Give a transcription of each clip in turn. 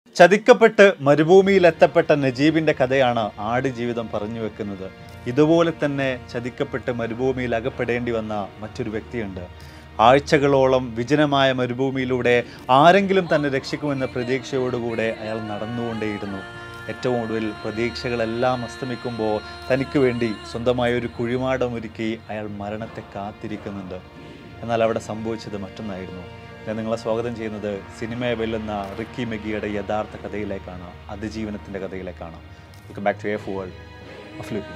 ചതിക്കപ്പെട്ട് മരുഭൂമിയിലെത്തപ്പെട്ട നജീബിന്റെ കഥയാണ് ആടുജീവിതം പറഞ്ഞു വെക്കുന്നത് ഇതുപോലെ തന്നെ ചതിക്കപ്പെട്ട് മരുഭൂമിയിൽ അകപ്പെടേണ്ടി വന്ന മറ്റൊരു വ്യക്തിയുണ്ട് ആഴ്ചകളോളം വിജനമായ മരുഭൂമിയിലൂടെ ആരെങ്കിലും തന്നെ രക്ഷിക്കുമെന്ന പ്രതീക്ഷയോടുകൂടെ അയാൾ നടന്നുകൊണ്ടേയിരുന്നു ഏറ്റവും ഒടുവിൽ പ്രതീക്ഷകളെല്ലാം അസ്തമിക്കുമ്പോൾ തനിക്ക് വേണ്ടി സ്വന്തമായ ഒരു കുഴിമാടം ഒരുക്കി അയാൾ മരണത്തെ കാത്തിരിക്കുന്നുണ്ട് എന്നാൽ അവിടെ സംഭവിച്ചത് മറ്റൊന്നായിരുന്നു ഞാൻ നിങ്ങളെ സ്വാഗതം ചെയ്യുന്നത് സിനിമയെ വെല്ലുന്ന റിക്കി മെഗിയുടെ യഥാർത്ഥ കഥയിലേക്കാണ് അതിജീവനത്തിൻ്റെ കഥയിലേക്കാണ് welcome back to a world of living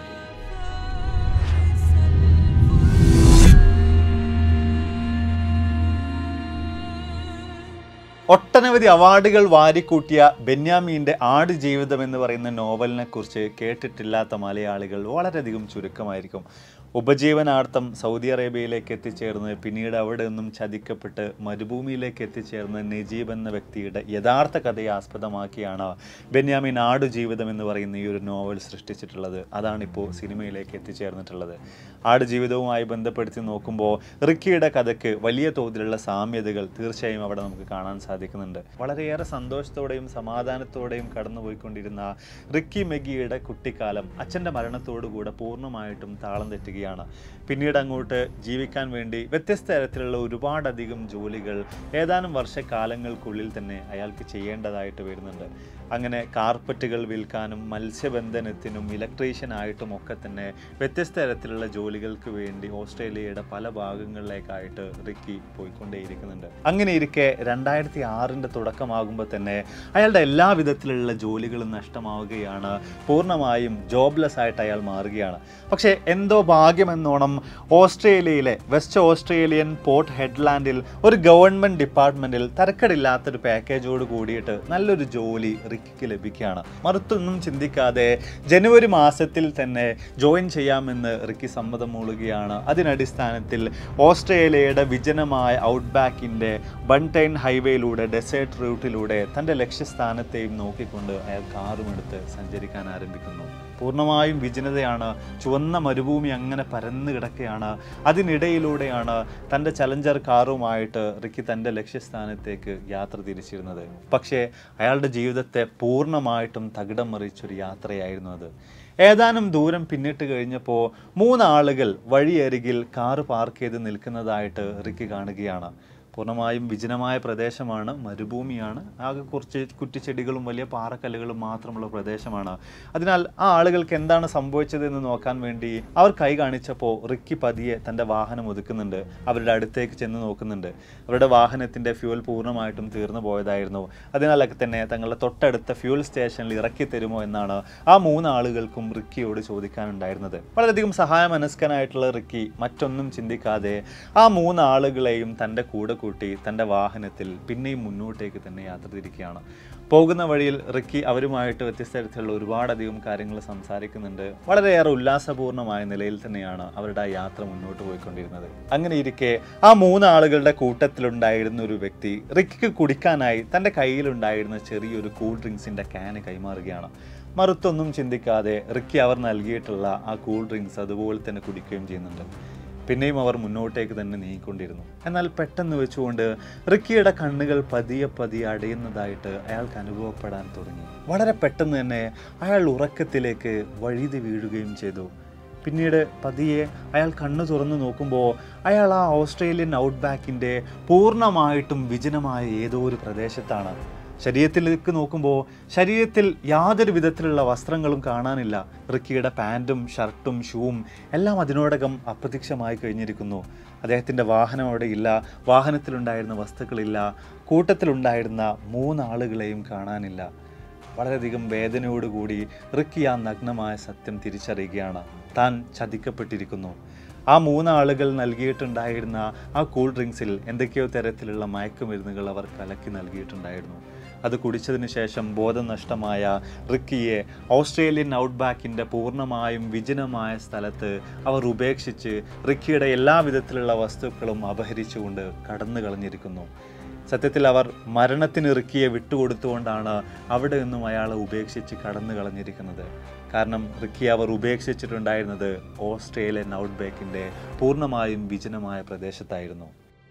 ഒട്ടനവധി അവാർഡുകൾ വാരിക്കൂട്ടിയ ബെന്യാമീൻ്റെ ആട് ജീവിതം എന്ന് പറയുന്ന നോവലിനെ കുറിച്ച് കേട്ടിട്ടില്ലാത്ത മലയാളികൾ വളരെയധികം ചുരുക്കമായിരിക്കും ഉപജീവനാർത്ഥം സൗദി അറേബ്യയിലേക്ക് എത്തിച്ചേർന്ന് പിന്നീട് അവിടെ നിന്നും ചതിക്കപ്പെട്ട് മരുഭൂമിയിലേക്ക് എത്തിച്ചേർന്ന് നജീബ് എന്ന വ്യക്തിയുടെ യഥാർത്ഥ കഥയെ ആസ്പദമാക്കിയാണ് ബെന്യാമിൻ ആടു ജീവിതം എന്ന് പറയുന്ന ഈ ഒരു നോവൽ സൃഷ്ടിച്ചിട്ടുള്ളത് അതാണിപ്പോൾ സിനിമയിലേക്ക് എത്തിച്ചേർന്നിട്ടുള്ളത് ആട് ജീവിതവുമായി ബന്ധപ്പെടുത്തി നോക്കുമ്പോൾ റിക്കിയുടെ കഥയ്ക്ക് വലിയ തോതിലുള്ള സാമ്യതകൾ തീർച്ചയായും അവിടെ നമുക്ക് കാണാൻ സാധിക്കുന്നുണ്ട് വളരെയേറെ സന്തോഷത്തോടെയും സമാധാനത്തോടെയും കടന്നുപോയിക്കൊണ്ടിരുന്ന റിക്കി മെഗിയുടെ കുട്ടിക്കാലം അച്ഛൻ്റെ മരണത്തോടുകൂടെ പൂർണ്ണമായിട്ടും താളം തെറ്റുകയാണ് പിന്നീട് അങ്ങോട്ട് ജീവിക്കാൻ വേണ്ടി വ്യത്യസ്ത തരത്തിലുള്ള ഒരുപാടധികം ജോലികൾ ഏതാനും വർഷക്കാലങ്ങൾക്കുള്ളിൽ തന്നെ അയാൾക്ക് ചെയ്യേണ്ടതായിട്ട് വരുന്നുണ്ട് അങ്ങനെ കാർപ്പറ്റുകൾ വിൽക്കാനും മത്സ്യബന്ധനത്തിനും ഇലക്ട്രീഷ്യനായിട്ടും ഒക്കെ തന്നെ വ്യത്യസ്ത തരത്തിലുള്ള ജോലികൾക്ക് വേണ്ടി ഓസ്ട്രേലിയയുടെ പല ഭാഗങ്ങളിലേക്കായിട്ട് റിക്കി പോയിക്കൊണ്ടേയിരിക്കുന്നുണ്ട് അങ്ങനെ ഇരിക്കെ രണ്ടായിരത്തി ആറിൻ്റെ തുടക്കമാകുമ്പോൾ തന്നെ അയാളുടെ എല്ലാ വിധത്തിലുള്ള ജോലികളും നഷ്ടമാവുകയാണ് പൂർണ്ണമായും ജോബ്ലെസ് ആയിട്ട് അയാൾ മാറുകയാണ് പക്ഷേ എന്തോ ഭാഗ്യമെന്നോണം ഓസ്ട്രേലിയയിലെ വെസ്റ്റ് ഓസ്ട്രേലിയൻ പോർട്ട് ഹെഡ്ലാൻഡിൽ ഒരു ഗവൺമെൻറ് ഡിപ്പാർട്ട്മെൻറ്റിൽ തരക്കടില്ലാത്തൊരു പാക്കേജോട് കൂടിയിട്ട് നല്ലൊരു ജോലി റിക്കിക്ക് ലഭിക്കുകയാണ് മറുത്തൊന്നും ചിന്തിക്കാതെ ജനുവരി മാസത്തിൽ തന്നെ ജോയിൻ ചെയ്യാമെന്ന് റിക്കി സമ്മതം മൂളുകയാണ് അതിനടിസ്ഥാനത്തിൽ ഓസ്ട്രേലിയയുടെ വിജനമായ ഔട്ട്ബാക്കിൻ്റെ ബൺടൈൻ ഹൈവേയിലൂടെ ഡെസേർട്ട് റൂട്ടിലൂടെ തൻ്റെ ലക്ഷ്യസ്ഥാനത്തെയും നോക്കിക്കൊണ്ട് അയാൾ കാറുമെടുത്ത് സഞ്ചരിക്കാൻ ആരംഭിക്കുന്നു പൂർണ്ണമായും വിജനതയാണ് ചുവന്ന മരുഭൂമി അങ്ങനെ പരന്നു കിടക്കുകയാണ് അതിനിടയിലൂടെയാണ് തൻ്റെ ചലഞ്ചർ കാറുമായിട്ട് റിക്കി തൻ്റെ ലക്ഷ്യസ്ഥാനത്തേക്ക് യാത്ര തിരിച്ചിരുന്നത് പക്ഷേ അയാളുടെ ജീവിതത്തെ പൂർണ്ണമായിട്ടും തകിടം മറിച്ചൊരു യാത്രയായിരുന്നു അത് ഏതാനും ദൂരം പിന്നിട്ട് കഴിഞ്ഞപ്പോൾ മൂന്നാളുകൾ വഴിയരികിൽ കാറ് പാർക്ക് ചെയ്ത് നിൽക്കുന്നതായിട്ട് റിക്കി കാണുകയാണ് പൂർണ്ണമായും വിജനമായ പ്രദേശമാണ് മരുഭൂമിയാണ് ആകെ കുറച്ച് കുറ്റിച്ചെടികളും വലിയ പാറക്കല്ലുകളും മാത്രമുള്ള പ്രദേശമാണ് അതിനാൽ ആ ആളുകൾക്ക് എന്താണ് സംഭവിച്ചതെന്ന് നോക്കാൻ വേണ്ടി അവർ കൈ കാണിച്ചപ്പോൾ റിക്കി പതിയെ തൻ്റെ വാഹനം ഒതുക്കുന്നുണ്ട് അവരുടെ അടുത്തേക്ക് ചെന്ന് നോക്കുന്നുണ്ട് അവരുടെ വാഹനത്തിൻ്റെ ഫ്യൂൽ പൂർണ്ണമായിട്ടും തീർന്നു പോയതായിരുന്നു അതിനാലൊക്കെ തന്നെ തങ്ങളുടെ തൊട്ടടുത്ത ഫ്യൂൽ സ്റ്റേഷനിൽ ഇറക്കി തരുമോ എന്നാണ് ആ മൂന്നാളുകൾക്കും റിക്കിയോട് ചോദിക്കാനുണ്ടായിരുന്നത് വളരെയധികം സഹായ മനസ്കനായിട്ടുള്ള റിക്കി മറ്റൊന്നും ചിന്തിക്കാതെ ആ മൂന്നാളുകളെയും തൻ്റെ കൂടെ കൂട്ടി തൻ്റെ വാഹനത്തിൽ പിന്നെയും മുന്നോട്ടേക്ക് തന്നെ യാത്ര തിരിക്കുകയാണ് പോകുന്ന വഴിയിൽ റിക്കി അവരുമായിട്ട് വ്യത്യസ്ത തരത്തിലുള്ള ഒരുപാടധികം കാര്യങ്ങൾ സംസാരിക്കുന്നുണ്ട് വളരെയേറെ ഉല്ലാസപൂർണ്ണമായ നിലയിൽ തന്നെയാണ് അവരുടെ ആ യാത്ര മുന്നോട്ട് പോയിക്കൊണ്ടിരുന്നത് അങ്ങനെ ഇരിക്കെ ആ മൂന്ന് ആളുകളുടെ കൂട്ടത്തിലുണ്ടായിരുന്ന ഒരു വ്യക്തി റിക്കിക്ക് കുടിക്കാനായി തൻ്റെ കയ്യിലുണ്ടായിരുന്ന ചെറിയൊരു കൂൾ ഡ്രിങ്ക്സിൻ്റെ ക്യാന് കൈമാറുകയാണ് മറുത്തൊന്നും ചിന്തിക്കാതെ റിക്കി അവർ നൽകിയിട്ടുള്ള ആ കൂൾ ഡ്രിങ്ക്സ് അതുപോലെ തന്നെ കുടിക്കുകയും ചെയ്യുന്നുണ്ട് പിന്നെയും അവർ മുന്നോട്ടേക്ക് തന്നെ നീങ്ങിക്കൊണ്ടിരുന്നു എന്നാൽ പെട്ടെന്ന് വെച്ചുകൊണ്ട് റിക്കിയുടെ കണ്ണുകൾ പതിയെ പതിയെ അടയുന്നതായിട്ട് അയാൾക്ക് അനുഭവപ്പെടാൻ തുടങ്ങി വളരെ പെട്ടെന്ന് തന്നെ അയാൾ ഉറക്കത്തിലേക്ക് വഴുതി വീഴുകയും ചെയ്തു പിന്നീട് പതിയെ അയാൾ കണ്ണു തുറന്നു നോക്കുമ്പോൾ അയാൾ ആ ഓസ്ട്രേലിയൻ ഔട്ട്ബാക്കിൻ്റെ പൂർണ്ണമായിട്ടും വിജനമായ ഏതോ ഒരു പ്രദേശത്താണ് ശരീരത്തിലേക്ക് നോക്കുമ്പോൾ ശരീരത്തിൽ യാതൊരു വിധത്തിലുള്ള വസ്ത്രങ്ങളും കാണാനില്ല റിക്കിയുടെ പാൻറ്റും ഷർട്ടും ഷൂവും എല്ലാം അതിനോടകം അപ്രത്യക്ഷമായി കഴിഞ്ഞിരിക്കുന്നു അദ്ദേഹത്തിൻ്റെ വാഹനം അവിടെ ഇല്ല വാഹനത്തിലുണ്ടായിരുന്ന വസ്തുക്കളില്ല കൂട്ടത്തിലുണ്ടായിരുന്ന മൂന്നാളുകളെയും കാണാനില്ല വളരെയധികം വേദനയോടുകൂടി റിക്കി ആ നഗ്നമായ സത്യം തിരിച്ചറിയുകയാണ് താൻ ചതിക്കപ്പെട്ടിരിക്കുന്നു ആ മൂന്നാളുകൾ നൽകിയിട്ടുണ്ടായിരുന്ന ആ കൂൾ ഡ്രിങ്ക്സിൽ എന്തൊക്കെയോ തരത്തിലുള്ള മയക്കുമരുന്നുകൾ അവർ കലക്കി നൽകിയിട്ടുണ്ടായിരുന്നു അത് കുടിച്ചതിന് ശേഷം ബോധം നഷ്ടമായ റിക്കിയെ ഓസ്ട്രേലിയൻ ഔട്ട്ബാക്കിൻ്റെ പൂർണ്ണമായും വിജനമായ സ്ഥലത്ത് അവർ ഉപേക്ഷിച്ച് റിക്കിയുടെ എല്ലാ വിധത്തിലുള്ള വസ്തുക്കളും അപഹരിച്ചുകൊണ്ട് കടന്നു കളഞ്ഞിരിക്കുന്നു സത്യത്തിൽ അവർ മരണത്തിന് റിക്കിയെ വിട്ടുകൊടുത്തുകൊണ്ടാണ് അവിടെ നിന്നും അയാളെ ഉപേക്ഷിച്ച് കടന്നു കളഞ്ഞിരിക്കുന്നത് കാരണം റിക്കി അവർ ഉപേക്ഷിച്ചിട്ടുണ്ടായിരുന്നത് ഓസ്ട്രേലിയൻ ഔട്ട്ബാക്കിൻ്റെ പൂർണ്ണമായും വിജനമായ പ്രദേശത്തായിരുന്നു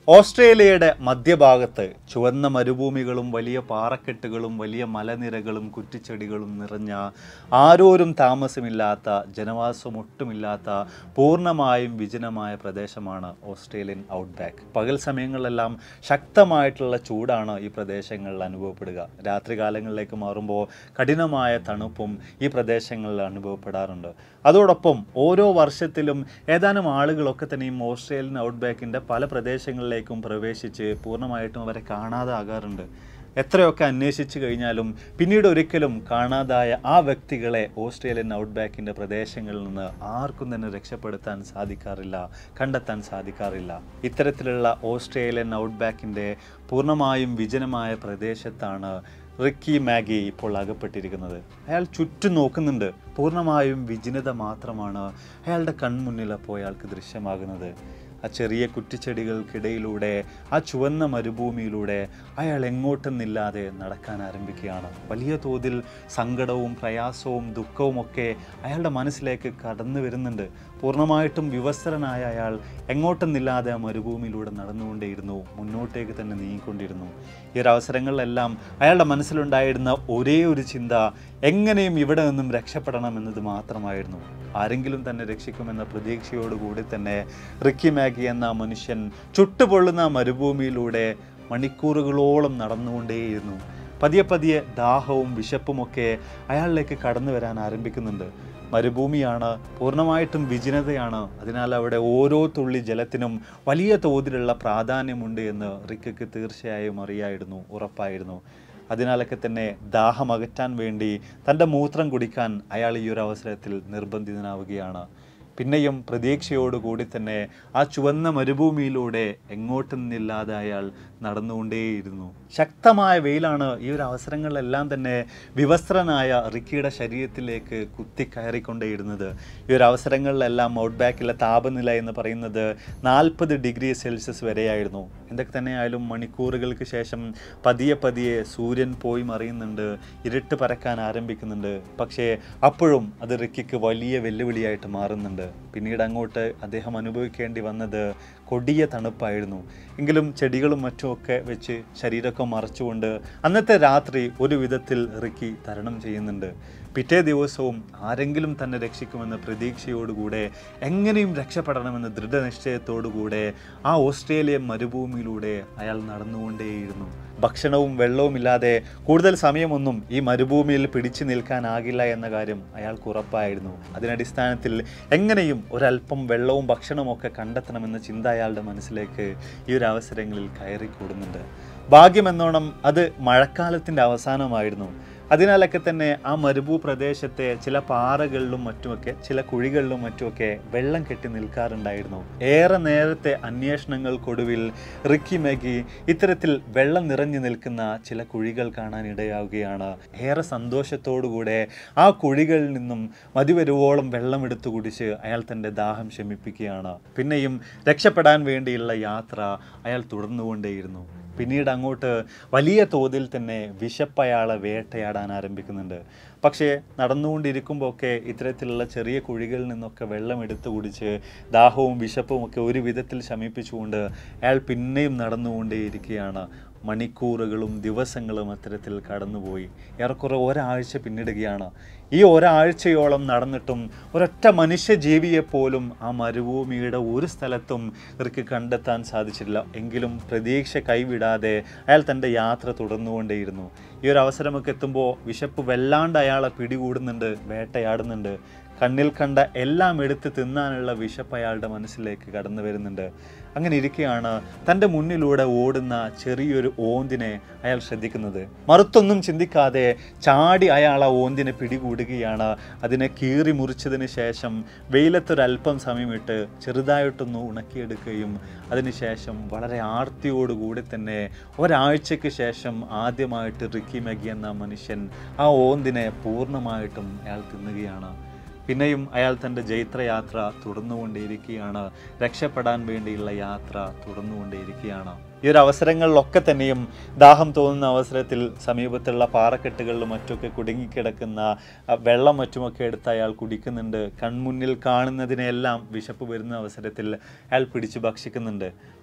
ഓസ്ട്രേലിയയുടെ മധ്യഭാഗത്ത് ചുവന്ന മരുഭൂമികളും വലിയ പാറക്കെട്ടുകളും വലിയ മലനിരകളും കുറ്റിച്ചെടികളും നിറഞ്ഞ ആരോരും താമസമില്ലാത്ത ജനവാസം ഒട്ടുമില്ലാത്ത പൂർണ്ണമായും വിജനമായ പ്രദേശമാണ് ഓസ്ട്രേലിയൻ ഔട്ട്ബാക്ക് പകൽ സമയങ്ങളിലെല്ലാം ശക്തമായിട്ടുള്ള ചൂടാണ് ഈ പ്രദേശങ്ങളിൽ അനുഭവപ്പെടുക രാത്രികാലങ്ങളിലേക്ക് മാറുമ്പോൾ കഠിനമായ തണുപ്പും ഈ പ്രദേശങ്ങളിൽ അനുഭവപ്പെടാറുണ്ട് അതോടൊപ്പം ഓരോ വർഷത്തിലും ഏതാനും ആളുകളൊക്കെ തന്നെയും ഓസ്ട്രേലിയൻ ഔട്ട്ബാക്കിൻ്റെ പല പ്രദേശങ്ങളിലേക്കും പ്രവേശിച്ച് പൂർണ്ണമായിട്ടും അവരെ കാണാതാകാറുണ്ട് എത്രയൊക്കെ അന്വേഷിച്ചു കഴിഞ്ഞാലും പിന്നീട് ഒരിക്കലും കാണാതായ ആ വ്യക്തികളെ ഓസ്ട്രേലിയൻ ഔട്ട്ബാക്കിൻ്റെ പ്രദേശങ്ങളിൽ നിന്ന് ആർക്കും തന്നെ രക്ഷപ്പെടുത്താൻ സാധിക്കാറില്ല കണ്ടെത്താൻ സാധിക്കാറില്ല ഇത്തരത്തിലുള്ള ഓസ്ട്രേലിയൻ ഔട്ട്ബാക്കിൻ്റെ പൂർണ്ണമായും വിജനമായ പ്രദേശത്താണ് റിക്കി മാഗി ഇപ്പോൾ അകപ്പെട്ടിരിക്കുന്നത് അയാൾ ചുറ്റും നോക്കുന്നുണ്ട് പൂർണ്ണമായും വിജനത മാത്രമാണ് അയാളുടെ കൺമുന്നിൽ അപ്പോൾ അയാൾക്ക് ദൃശ്യമാകുന്നത് ആ ചെറിയ കുറ്റിച്ചെടികൾക്കിടയിലൂടെ ആ ചുവന്ന മരുഭൂമിയിലൂടെ അയാൾ എങ്ങോട്ടെന്നില്ലാതെ നടക്കാൻ ആരംഭിക്കുകയാണ് വലിയ തോതിൽ സങ്കടവും പ്രയാസവും ദുഃഖവും ഒക്കെ അയാളുടെ മനസ്സിലേക്ക് കടന്നു വരുന്നുണ്ട് പൂർണ്ണമായിട്ടും വിവസ്ത്രനായ അയാൾ എങ്ങോട്ടെന്നില്ലാതെ ആ മരുഭൂമിയിലൂടെ നടന്നുകൊണ്ടേയിരുന്നു മുന്നോട്ടേക്ക് തന്നെ നീങ്ങിക്കൊണ്ടിരുന്നു ഈ ഒരു അവസരങ്ങളിലെല്ലാം അയാളുടെ മനസ്സിലുണ്ടായിരുന്ന ഒരേ ഒരു ചിന്ത എങ്ങനെയും ഇവിടെ നിന്നും രക്ഷപ്പെടണം എന്നത് മാത്രമായിരുന്നു ആരെങ്കിലും തന്നെ രക്ഷിക്കുമെന്ന പ്രതീക്ഷയോടുകൂടി തന്നെ റിക്കി മാഗി എന്ന ആ മനുഷ്യൻ ചുട്ടുപൊള്ളുന്ന ആ മരുഭൂമിയിലൂടെ മണിക്കൂറുകളോളം നടന്നുകൊണ്ടേയിരുന്നു പതിയെ പതിയെ ദാഹവും വിശപ്പുമൊക്കെ അയാളിലേക്ക് കടന്നു വരാൻ ആരംഭിക്കുന്നുണ്ട് മരുഭൂമിയാണ് പൂർണ്ണമായിട്ടും വിജനതയാണ് അതിനാൽ അവിടെ ഓരോ തുള്ളി ജലത്തിനും വലിയ തോതിലുള്ള പ്രാധാന്യമുണ്ട് എന്ന് റിക്കയ്ക്ക് തീർച്ചയായും അറിയായിരുന്നു ഉറപ്പായിരുന്നു അതിനാലൊക്കെ തന്നെ ദാഹം അകറ്റാൻ വേണ്ടി തൻ്റെ മൂത്രം കുടിക്കാൻ അയാൾ ഈ ഒരു അവസരത്തിൽ നിർബന്ധിതനാവുകയാണ് പിന്നെയും പ്രതീക്ഷയോടുകൂടി തന്നെ ആ ചുവന്ന മരുഭൂമിയിലൂടെ എങ്ങോട്ടെന്നില്ലാതെ അയാൾ നടന്നുകൊണ്ടേയിരുന്നു ശക്തമായ വെയിലാണ് ഈ ഒരു അവസരങ്ങളിലെല്ലാം തന്നെ വിവസ്ത്രനായ റിക്കിയുടെ ശരീരത്തിലേക്ക് കുത്തിക്കയറിക്കൊണ്ടേയിരുന്നത് ഈ ഒരു അവസരങ്ങളിലെല്ലാം ഔട്ട് ബാക്കിലെ താപനില എന്ന് പറയുന്നത് നാൽപ്പത് ഡിഗ്രി സെൽഷ്യസ് വരെയായിരുന്നു എന്തൊക്കെ തന്നെയായാലും മണിക്കൂറുകൾക്ക് ശേഷം പതിയെ പതിയെ സൂര്യൻ പോയി മറിയുന്നുണ്ട് ഇരുട്ട് പരക്കാൻ ആരംഭിക്കുന്നുണ്ട് പക്ഷേ അപ്പോഴും അത് റിക്കിക്ക് വലിയ വെല്ലുവിളിയായിട്ട് മാറുന്നുണ്ട് പിന്നീട് അങ്ങോട്ട് അദ്ദേഹം അനുഭവിക്കേണ്ടി വന്നത് കൊടിയ തണുപ്പായിരുന്നു എങ്കിലും ചെടികളും മറ്റുമൊക്കെ വെച്ച് ശരീരമൊക്കെ മറച്ചുകൊണ്ട് അന്നത്തെ രാത്രി ഒരു വിധത്തിൽ റിക്കി തരണം ചെയ്യുന്നുണ്ട് പിറ്റേ ദിവസവും ആരെങ്കിലും തന്നെ രക്ഷിക്കുമെന്ന പ്രതീക്ഷയോടുകൂടെ എങ്ങനെയും രക്ഷപ്പെടണമെന്ന ദൃഢനിശ്ചയത്തോടുകൂടെ ആ ഓസ്ട്രേലിയൻ മരുഭൂമിയിലൂടെ അയാൾ നടന്നുകൊണ്ടേയിരുന്നു ഭക്ഷണവും വെള്ളവും ഇല്ലാതെ കൂടുതൽ സമയമൊന്നും ഈ മരുഭൂമിയിൽ പിടിച്ചു നിൽക്കാനാകില്ല എന്ന കാര്യം അയാൾക്ക് ഉറപ്പായിരുന്നു അതിനടിസ്ഥാനത്തിൽ എങ്ങനെയും ഒരല്പം വെള്ളവും ഭക്ഷണവും ഒക്കെ കണ്ടെത്തണമെന്ന ചിന്ത അയാളുടെ മനസ്സിലേക്ക് ഈ ഒരു അവസരങ്ങളിൽ കയറിക്കൂടുന്നുണ്ട് ഭാഗ്യമെന്നോണം അത് മഴക്കാലത്തിൻ്റെ അവസാനമായിരുന്നു അതിനാലൊക്കെ തന്നെ ആ മരുഭൂ പ്രദേശത്തെ ചില പാറകളിലും മറ്റുമൊക്കെ ചില കുഴികളിലും മറ്റുമൊക്കെ വെള്ളം കെട്ടി നിൽക്കാറുണ്ടായിരുന്നു ഏറെ നേരത്തെ അന്വേഷണങ്ങൾക്കൊടുവിൽ റിക്കി മാഗി ഇത്തരത്തിൽ വെള്ളം നിറഞ്ഞു നിൽക്കുന്ന ചില കുഴികൾ കാണാൻ ഇടയാവുകയാണ് ഏറെ സന്തോഷത്തോടുകൂടെ ആ കുഴികളിൽ നിന്നും മതിവരുവോളം വെള്ളം എടുത്തു കുടിച്ച് അയാൾ തൻ്റെ ദാഹം ശമിപ്പിക്കുകയാണ് പിന്നെയും രക്ഷപ്പെടാൻ വേണ്ടിയുള്ള യാത്ര അയാൾ തുടർന്നുകൊണ്ടേയിരുന്നു പിന്നീട് അങ്ങോട്ട് വലിയ തോതിൽ തന്നെ വിശപ്പ് അയാളെ വേട്ടയാടാൻ ആരംഭിക്കുന്നുണ്ട് പക്ഷേ നടന്നുകൊണ്ടിരിക്കുമ്പോൾ ഒക്കെ ഇത്തരത്തിലുള്ള ചെറിയ കുഴികളിൽ നിന്നൊക്കെ വെള്ളം എടുത്തു കുടിച്ച് ദാഹവും വിശപ്പും ഒക്കെ ഒരു വിധത്തിൽ ശമിപ്പിച്ചുകൊണ്ട് അയാൾ പിന്നെയും നടന്നുകൊണ്ടേയിരിക്കുകയാണ് മണിക്കൂറുകളും ദിവസങ്ങളും അത്തരത്തിൽ കടന്നുപോയി ഏറെക്കുറെ ഒരാഴ്ച പിന്നിടുകയാണ് ഈ ഒരാഴ്ചയോളം നടന്നിട്ടും ഒരൊറ്റ മനുഷ്യജീവിയെപ്പോലും ആ മരുഭൂമിയുടെ ഒരു സ്ഥലത്തും ഇവർക്ക് കണ്ടെത്താൻ സാധിച്ചില്ല എങ്കിലും പ്രതീക്ഷ കൈവിടാതെ അയാൾ തൻ്റെ യാത്ര തുടർന്നുകൊണ്ടേയിരുന്നു ഈ ഒരു അവസരമൊക്കെ എത്തുമ്പോൾ വിശപ്പ് വല്ലാണ്ട് അയാളെ പിടികൂടുന്നുണ്ട് വേട്ടയാടുന്നുണ്ട് കണ്ണിൽ കണ്ട എല്ലാം എടുത്ത് തിന്നാനുള്ള വിശപ്പ് അയാളുടെ മനസ്സിലേക്ക് കടന്നു വരുന്നുണ്ട് അങ്ങനെ ഇരിക്കെയാണ് തൻ്റെ മുന്നിലൂടെ ഓടുന്ന ചെറിയൊരു ഓന്തിനെ അയാൾ ശ്രദ്ധിക്കുന്നത് മറുത്തൊന്നും ചിന്തിക്കാതെ ചാടി അയാൾ ആ ഓന്തിനെ പിടികൂടുകയാണ് അതിനെ കീറി മുറിച്ചതിന് ശേഷം വെയിലത്തൊരല്പം സമയമിട്ട് ചെറുതായിട്ടൊന്ന് ഉണക്കിയെടുക്കുകയും അതിനുശേഷം വളരെ ആർത്തിയോടുകൂടി തന്നെ ഒരാഴ്ചയ്ക്ക് ശേഷം ആദ്യമായിട്ട് റിക്കി മഗി എന്ന മനുഷ്യൻ ആ ഓന്തിനെ പൂർണ്ണമായിട്ടും അയാൾ തിന്നുകയാണ് പിന്നെയും അയാൾ തൻ്റെ ജൈത്രയാത്ര തുടർന്നുകൊണ്ടേയിരിക്കുകയാണ് രക്ഷപ്പെടാൻ വേണ്ടിയുള്ള യാത്ര തുടർന്നുകൊണ്ടേയിരിക്കുകയാണ് ഈ ഒരു അവസരങ്ങളിലൊക്കെ തന്നെയും ദാഹം തോന്നുന്ന അവസരത്തിൽ സമീപത്തുള്ള പാറക്കെട്ടുകളിലും മറ്റുമൊക്കെ കുടുങ്ങിക്കിടക്കുന്ന ആ, വെള്ളം മറ്റുമൊക്കെ എടുത്ത് അയാൾ കുടിക്കുന്നുണ്ട് കൺമുന്നിൽ കാണുന്നതിനെല്ലാം വിശപ്പ് വരുന്ന അവസരത്തിൽ അയാൾ പിടിച്ച് ഭക്ഷിക്കുന്നുണ്ട്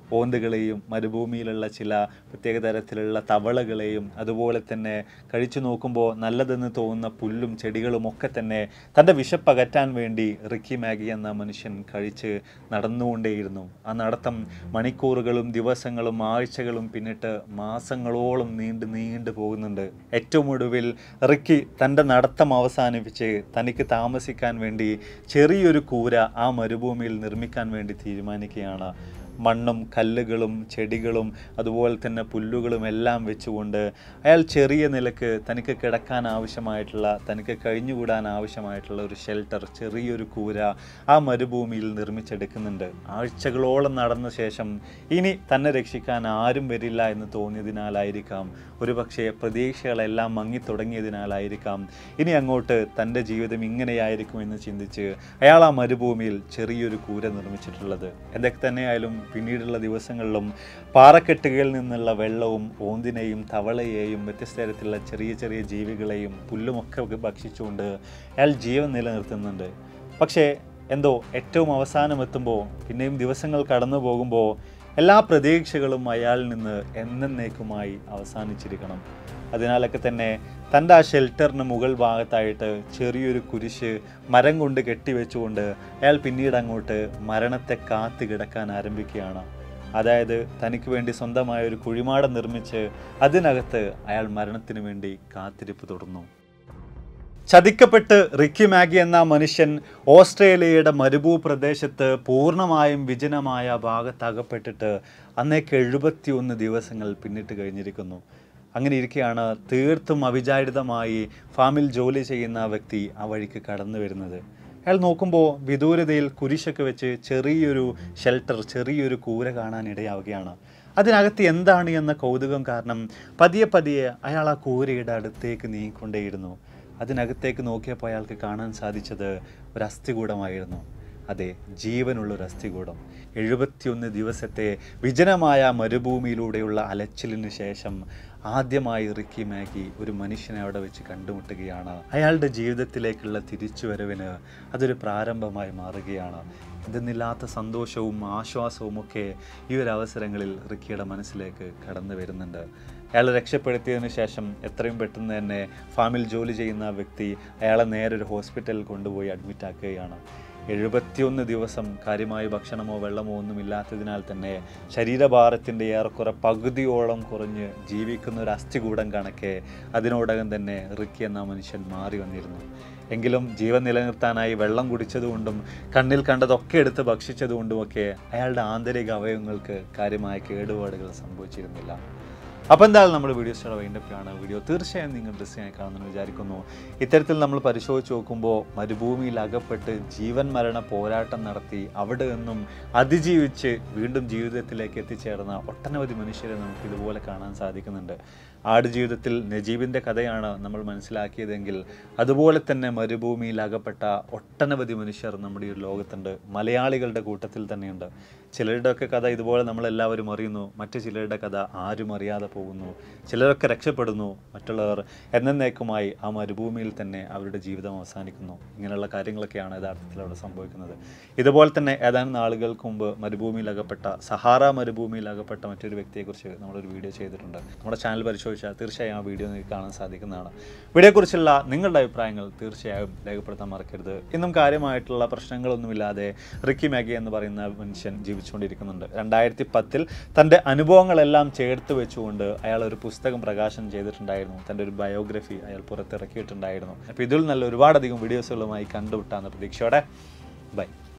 ഓന്തുകളെയും മരുഭൂമിയിലുള്ള ചില പ്രത്യേക തരത്തിലുള്ള തവളകളെയും അതുപോലെ തന്നെ കഴിച്ചു നോക്കുമ്പോൾ നല്ലതെന്ന് തോന്നുന്ന പുല്ലും ചെടികളും ഒക്കെ തന്നെ തൻ്റെ വിശപ്പകറ്റാൻ വേണ്ടി റിക്കി മാഗി എന്ന മനുഷ്യൻ കഴിച്ച് നടന്നുകൊണ്ടേയിരുന്നു ആ നടത്തം മണിക്കൂറുകളും ദിവസങ്ങളും ആഴ്ചകളും പിന്നിട്ട് മാസങ്ങളോളം നീണ്ടു നീണ്ടു പോകുന്നുണ്ട് ഏറ്റവും ഒടുവിൽ റിക്കി തൻ്റെ നടത്തം അവസാനിപ്പിച്ച് തനിക്ക് താമസിക്കാൻ വേണ്ടി ചെറിയൊരു കൂര ആ മരുഭൂമിയിൽ നിർമ്മിക്കാൻ വേണ്ടി തീരുമാനിക്കുകയാണ് മണ്ണും കല്ലുകളും ചെടികളും അതുപോലെ തന്നെ പുല്ലുകളും എല്ലാം വെച്ചുകൊണ്ട് അയാൾ ചെറിയ നിലക്ക് തനിക്ക് കിടക്കാൻ ആവശ്യമായിട്ടുള്ള തനിക്ക് കഴിഞ്ഞുകൂടാൻ ആവശ്യമായിട്ടുള്ള ഒരു ഷെൽട്ടർ ചെറിയൊരു കൂര ആ മരുഭൂമിയിൽ നിർമ്മിച്ചെടുക്കുന്നുണ്ട് ആഴ്ചകളോളം നടന്ന ശേഷം ഇനി തന്നെ രക്ഷിക്കാൻ ആരും വരില്ല എന്ന് തോന്നിയതിനാലായിരിക്കാം ഒരുപക്ഷെ പ്രതീക്ഷകളെല്ലാം മങ്ങിത്തുടങ്ങിയതിനാലായിരിക്കാം ഇനി അങ്ങോട്ട് തൻ്റെ ജീവിതം ഇങ്ങനെയായിരിക്കും എന്ന് ചിന്തിച്ച് അയാൾ ആ മരുഭൂമിയിൽ ചെറിയൊരു കൂര നിർമ്മിച്ചിട്ടുള്ളത് എന്തൊക്കെ തന്നെയായാലും പിന്നീടുള്ള ദിവസങ്ങളിലും പാറക്കെട്ടുകളിൽ നിന്നുള്ള വെള്ളവും ഓന്തിനെയും തവളയെയും വ്യത്യസ്ത തരത്തിലുള്ള ചെറിയ ചെറിയ ജീവികളെയും പുല്ലുമൊക്കെ ഭക്ഷിച്ചുകൊണ്ട് അയാൾ ജീവൻ നിലനിർത്തുന്നുണ്ട് പക്ഷേ എന്തോ ഏറ്റവും അവസാനം എത്തുമ്പോൾ പിന്നെയും ദിവസങ്ങൾ കടന്നു പോകുമ്പോൾ എല്ലാ പ്രതീക്ഷകളും അയാളിൽ നിന്ന് എന്നേക്കുമായി അവസാനിച്ചിരിക്കണം അതിനാലൊക്കെ തന്നെ തൻ്റെ ആ ഷെൽട്ടറിന് മുകൾ ഭാഗത്തായിട്ട് ചെറിയൊരു കുരിശ് മരം കൊണ്ട് കെട്ടിവെച്ചുകൊണ്ട് അയാൾ പിന്നീട് അങ്ങോട്ട് മരണത്തെ കാത്തു കിടക്കാൻ ആരംഭിക്കുകയാണ് അതായത് തനിക്ക് വേണ്ടി സ്വന്തമായ ഒരു കുഴിമാടം നിർമ്മിച്ച് അതിനകത്ത് അയാൾ മരണത്തിന് വേണ്ടി കാത്തിരിപ്പ് തുടർന്നു ചതിക്കപ്പെട്ട് റിക്കി മാഗി എന്ന മനുഷ്യൻ ഓസ്ട്രേലിയയുടെ മരുഭൂ പ്രദേശത്ത് പൂർണ്ണമായും വിജനമായ ഭാഗത്ത് അകപ്പെട്ടിട്ട് അന്നേക്ക് എഴുപത്തിയൊന്ന് ദിവസങ്ങൾ പിന്നിട്ട് കഴിഞ്ഞിരിക്കുന്നു അങ്ങനെ ഇരിക്കെയാണ് തീർത്തും അവിചാരിതമായി ഫാമിൽ ജോലി ചെയ്യുന്ന വ്യക്തി ആ വഴിക്ക് കടന്നു വരുന്നത് അയാൾ നോക്കുമ്പോൾ വിദൂരതയിൽ കുരിശൊക്കെ വെച്ച് ചെറിയൊരു ഷെൽട്ടർ ചെറിയൊരു കൂര കാണാൻ ഇടയാവുകയാണ് അതിനകത്ത് എന്താണ് എന്ന കൗതുകം കാരണം പതിയെ പതിയെ അയാൾ ആ കൂരയുടെ അടുത്തേക്ക് നീങ്ങിക്കൊണ്ടേയിരുന്നു അതിനകത്തേക്ക് നോക്കിയപ്പോൾ അയാൾക്ക് കാണാൻ സാധിച്ചത് ഒരു അസ്ഥികൂടമായിരുന്നു അതെ ജീവനുള്ള ഒരു അസ്ഥികൂടം എഴുപത്തിയൊന്ന് ദിവസത്തെ വിജനമായ മരുഭൂമിയിലൂടെയുള്ള അലച്ചിലിന് ശേഷം ആദ്യമായി റിക്കി മാഗി ഒരു മനുഷ്യനെ അവിടെ വെച്ച് കണ്ടുമുട്ടുകയാണ് അയാളുടെ ജീവിതത്തിലേക്കുള്ള തിരിച്ചുവരവിന് അതൊരു പ്രാരംഭമായി മാറുകയാണ് എന്തെന്നില്ലാത്ത സന്തോഷവും ആശ്വാസവും ഒക്കെ ഈ ഒരു അവസരങ്ങളിൽ റിക്കിയുടെ മനസ്സിലേക്ക് കടന്നു വരുന്നുണ്ട് അയാൾ രക്ഷപ്പെടുത്തിയതിനു ശേഷം എത്രയും പെട്ടെന്ന് തന്നെ ഫാമിൽ ജോലി ചെയ്യുന്ന ആ വ്യക്തി അയാളെ നേരെ ഒരു ഹോസ്പിറ്റലിൽ കൊണ്ടുപോയി അഡ്മിറ്റ് ആക്കുകയാണ് എഴുപത്തിയൊന്ന് ദിവസം കാര്യമായ ഭക്ഷണമോ വെള്ളമോ ഒന്നും ഇല്ലാത്തതിനാൽ തന്നെ ശരീരഭാരത്തിൻ്റെ ഏറെക്കുറെ പകുതിയോളം കുറഞ്ഞ് ജീവിക്കുന്ന ഒരു അസ്ഥികൂടം കണക്കെ അതിനോടകം തന്നെ റിക്കി എന്ന മനുഷ്യൻ മാറി വന്നിരുന്നു എങ്കിലും ജീവൻ നിലനിർത്താനായി വെള്ളം കുടിച്ചതുകൊണ്ടും കണ്ണിൽ കണ്ടതൊക്കെ എടുത്ത് ഭക്ഷിച്ചതുകൊണ്ടുമൊക്കെ അയാളുടെ ആന്തരിക അവയവങ്ങൾക്ക് കാര്യമായ കേടുപാടുകൾ സംഭവിച്ചിരുന്നില്ല അപ്പോൾ എന്തായാലും നമ്മൾ വീഡിയോസ് വേണ്ടപ്പോഴാണ് വീഡിയോ തീർച്ചയായും നിങ്ങൾ ദൃശ്യമായി കാണുമെന്ന് വിചാരിക്കുന്നു ഇത്തരത്തിൽ നമ്മൾ പരിശോധിച്ച് നോക്കുമ്പോൾ മരുഭൂമിയിൽ അകപ്പെട്ട് ജീവൻ മരണ പോരാട്ടം നടത്തി അവിടെ നിന്നും അതിജീവിച്ച് വീണ്ടും ജീവിതത്തിലേക്ക് എത്തിച്ചേർന്ന ഒട്ടനവധി മനുഷ്യരെ നമുക്ക് ഇതുപോലെ കാണാൻ സാധിക്കുന്നുണ്ട് ആടുജീവിതത്തിൽ നജീബിൻ്റെ കഥയാണ് നമ്മൾ മനസ്സിലാക്കിയതെങ്കിൽ അതുപോലെ തന്നെ മരുഭൂമിയിൽ അകപ്പെട്ട ഒട്ടനവധി മനുഷ്യർ നമ്മുടെ ഈ ഒരു ലോകത്തുണ്ട് മലയാളികളുടെ കൂട്ടത്തിൽ തന്നെയുണ്ട് ചിലരുടെയൊക്കെ കഥ ഇതുപോലെ നമ്മളെല്ലാവരും അറിയുന്നു മറ്റു ചിലരുടെ കഥ ആരും അറിയാതെ പോകുന്നു ചിലരൊക്കെ രക്ഷപ്പെടുന്നു മറ്റുള്ളവർ എന്നേക്കുമായി ആ മരുഭൂമിയിൽ തന്നെ അവരുടെ ജീവിതം അവസാനിക്കുന്നു ഇങ്ങനെയുള്ള കാര്യങ്ങളൊക്കെയാണ് യഥാർത്ഥത്തിൽ അവിടെ സംഭവിക്കുന്നത് ഇതുപോലെ തന്നെ ഏതാനും നാളുകൾക്ക് മുമ്പ് മരുഭൂമിയിൽ അകപ്പെട്ട സഹാറ മരുഭൂമിയിൽ അകപ്പെട്ട മറ്റൊരു വ്യക്തിയെക്കുറിച്ച് നമ്മളൊരു വീഡിയോ ചെയ്തിട്ടുണ്ട് നമ്മുടെ ചാനൽ പരിശോധിച്ചാൽ തീർച്ചയായും ആ വീഡിയോ നിങ്ങൾക്ക് കാണാൻ സാധിക്കുന്നതാണ് വീഡിയോയെക്കുറിച്ചുള്ള നിങ്ങളുടെ അഭിപ്രായങ്ങൾ തീർച്ചയായും രേഖപ്പെടുത്താൻ മറക്കരുത് ഇന്നും കാര്യമായിട്ടുള്ള പ്രശ്നങ്ങളൊന്നുമില്ലാതെ റിക്കി മാഗി എന്ന് പറയുന്ന മനുഷ്യൻ ജീവിച്ചുകൊണ്ടിരിക്കുന്നുണ്ട് രണ്ടായിരത്തി പത്തിൽ തൻ്റെ അനുഭവങ്ങളെല്ലാം ചേർത്ത് വെച്ചുകൊണ്ട് അയാൾ ഒരു പുസ്തകം പ്രകാശനം ചെയ്തിട്ടുണ്ടായിരുന്നു തൻ്റെ ഒരു ബയോഗ്രഫി അയാൾ പുറത്തിറക്കിയിട്ടുണ്ടായിരുന്നു അപ്പോൾ ഇതിൽ നല്ല ഒരുപാടധികം വീഡിയോസുകളുമായി കണ്ടുവിട്ടാന്ന് പ്രതീക്ഷയോടെ ബൈ